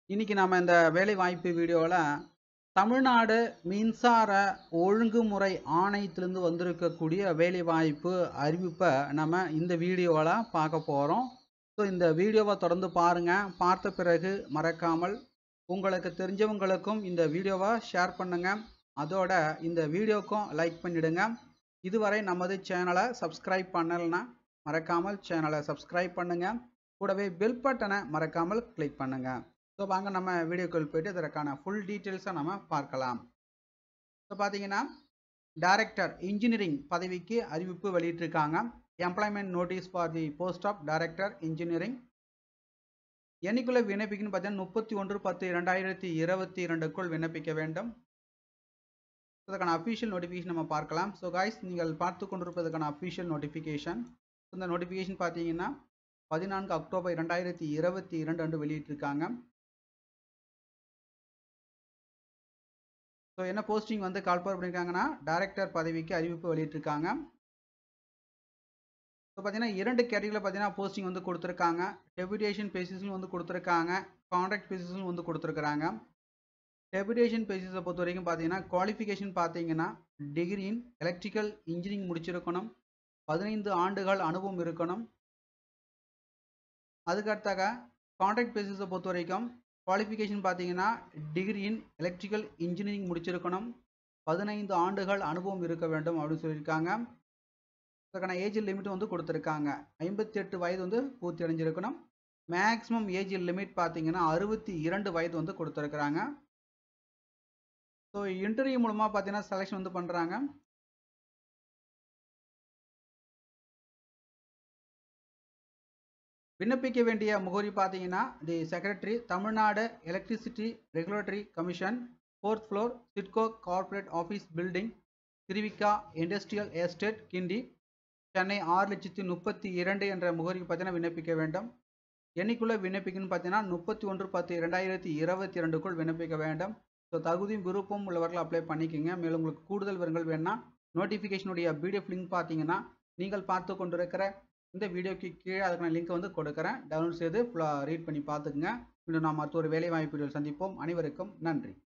இன்னைக்கு நம்ம இந்த வேலைவாய்ப்பு வீடியோவில் தமிழ்நாடு மின்சார ஒழுங்குமுறை ஆணையத்திலிருந்து வந்திருக்கக்கூடிய வேலைவாய்ப்பு அறிவிப்பை நம்ம இந்த வீடியோவில் பார்க்க போகிறோம் ஸோ இந்த வீடியோவை தொடர்ந்து பாருங்கள் பார்த்த பிறகு மறக்காமல் உங்களுக்கு தெரிஞ்சவங்களுக்கும் இந்த வீடியோவை ஷேர் பண்ணுங்கள் அதோட இந்த வீடியோக்கும் லைக் பண்ணிடுங்க இதுவரை நமது சேனலை சப்ஸ்கிரைப் பண்ணலைன்னா மறக்காமல் சேனலை சப்ஸ்கிரைப் பண்ணுங்கள் கூடவே பெல் பட்டனை மறக்காமல் கிளிக் பண்ணுங்கள் ஸோ வாங்க நம்ம வீடியோக்குள் போயிட்டு இதற்கான ஃபுல் டீட்டெயில்ஸை நம்ம பார்க்கலாம் ஸோ பார்த்தீங்கன்னா டைரக்டர் இன்ஜினியரிங் பதவிக்கு அறிவிப்பு வெளியிட்டிருக்காங்க employment notice for the post of director engineering என்னைக்குள்ள விண்ணப்பிக்கணும்னு பார்த்தீங்கன்னா முப்பத்தி ஒன்று பத்து இரண்டாயிரத்தி இருபத்தி இரண்டுக்குள் விண்ணப்பிக்க வேண்டும் இதற்கான அஃபீஷியல் நோட்டிஃபிகேஷன் நம்ம பார்க்கலாம் ஸோ காய்ஸ் நீங்கள் பார்த்து கொண்டிருப்பதற்கான அஃபீஷியல் நோட்டிஃபிகேஷன் இந்த நோட்டிஃபிகேஷன் பார்த்தீங்கன்னா பதினான்கு அக்டோபர் இரண்டாயிரத்தி இருபத்தி இரண்டு அன்று வெளியிட்டிருக்காங்க ஸோ என்ன போஸ்டிங் வந்து கால்பர் பண்ணியிருக்காங்கன்னா டைரக்டர் பதவிக்கு அறிவிப்பு வெளியிட்டிருக்காங்க ஸோ பார்த்தீங்கன்னா இரண்டு கேட்டகரியில் பார்த்தீங்கன்னா போஸ்டிங் வந்து கொடுத்துருக்காங்க டெபுடேஷன் பேசிஸ்லையும் வந்து கொடுத்துருக்காங்க கான்ட்ராக்ட் பேசிஸ்லையும் வந்து கொடுத்துருக்குறாங்க டெபுடேஷன் பேசிஸை பொறுத்த வரைக்கும் பார்த்தீங்கன்னா குவாலிஃபிகேஷன் பார்த்தீங்கன்னா டிகிரி இன் எலக்ட்ரிக்கல் இன்ஜினியரிங் முடிச்சிருக்கணும் பதினைந்து ஆண்டுகள் அனுபவம் இருக்கணும் அதுக்கடுத்தாக கான்ட்ராக்ட் பேசிஸை பொறுத்த வரைக்கும் குவாலிஃபிகேஷன் பார்த்தீங்கன்னா டிகிரி இன் எலக்ட்ரிக்கல் இன்ஜினியரிங் முடிச்சிருக்கணும் பதினைந்து ஆண்டுகள் அனுபவம் இருக்க வேண்டும் அப்படின்னு சொல்லியிருக்காங்க அதுக்கான ஏஜ் லிமிட் வந்து கொடுத்துருக்காங்க ஐம்பத்தி எட்டு வயது வந்து பூர்த்தி அடைஞ்சிருக்கணும் மேக்ஸிமம் ஏஜ் லிமிட் பார்த்தீங்கன்னா அறுபத்தி இரண்டு வயது வந்து கொடுத்துருக்குறாங்க ஸோ இன்டர்வியூ மூலமாக பார்த்தீங்கன்னா செலெக்ஷன் வந்து பண்ணுறாங்க விண்ணப்பிக்க வேண்டிய முகவரி பார்த்தீங்கன்னா the secretary Tamil Nadu electricity regulatory commission fourth floor SIDCO corporate office building Thiru Vi Ka industrial estate Guindy Chennai ஆறு லட்சத்தி முப்பத்தி இரண்டு என்ற முகவரிக்கு பார்த்தீங்கன்னா விண்ணப்பிக்க வேண்டும் என்னைக்குள்ளே விண்ணப்பிக்கணும்னு பார்த்தீங்கன்னா முப்பத்தி ஒன்று பத்து ரெண்டாயிரத்தி இருபத்தி ரெண்டுக்குள் விண்ணப்பிக்க வேண்டும் ஸோ தகுதியும் விருப்பம் உள்ளவர்கள் அப்ளை பண்ணிக்கோங்க மேலும் உங்களுக்கு கூடுதல் விவரங்கள் வேணும்னா நோட்டிஃபிகேஷனுடைய பிடிஎஃப் லிங்க் பார்த்தீங்கன்னா நீங்கள் பார்த்து கொண்டிருக்கிற இந்த வீடியோக்கு கீழே அதுக்கான லிங்க் வந்து கொடுக்குறேன் டவுன்லோட் செய்து ஃபுல்லாக ரீட் பண்ணி பார்த்துக்குங்க இன்னும் நாம் மற்ற ஒரு வேலை வாய்ப்பு சந்திப்போம் அனைவருக்கும் நன்றி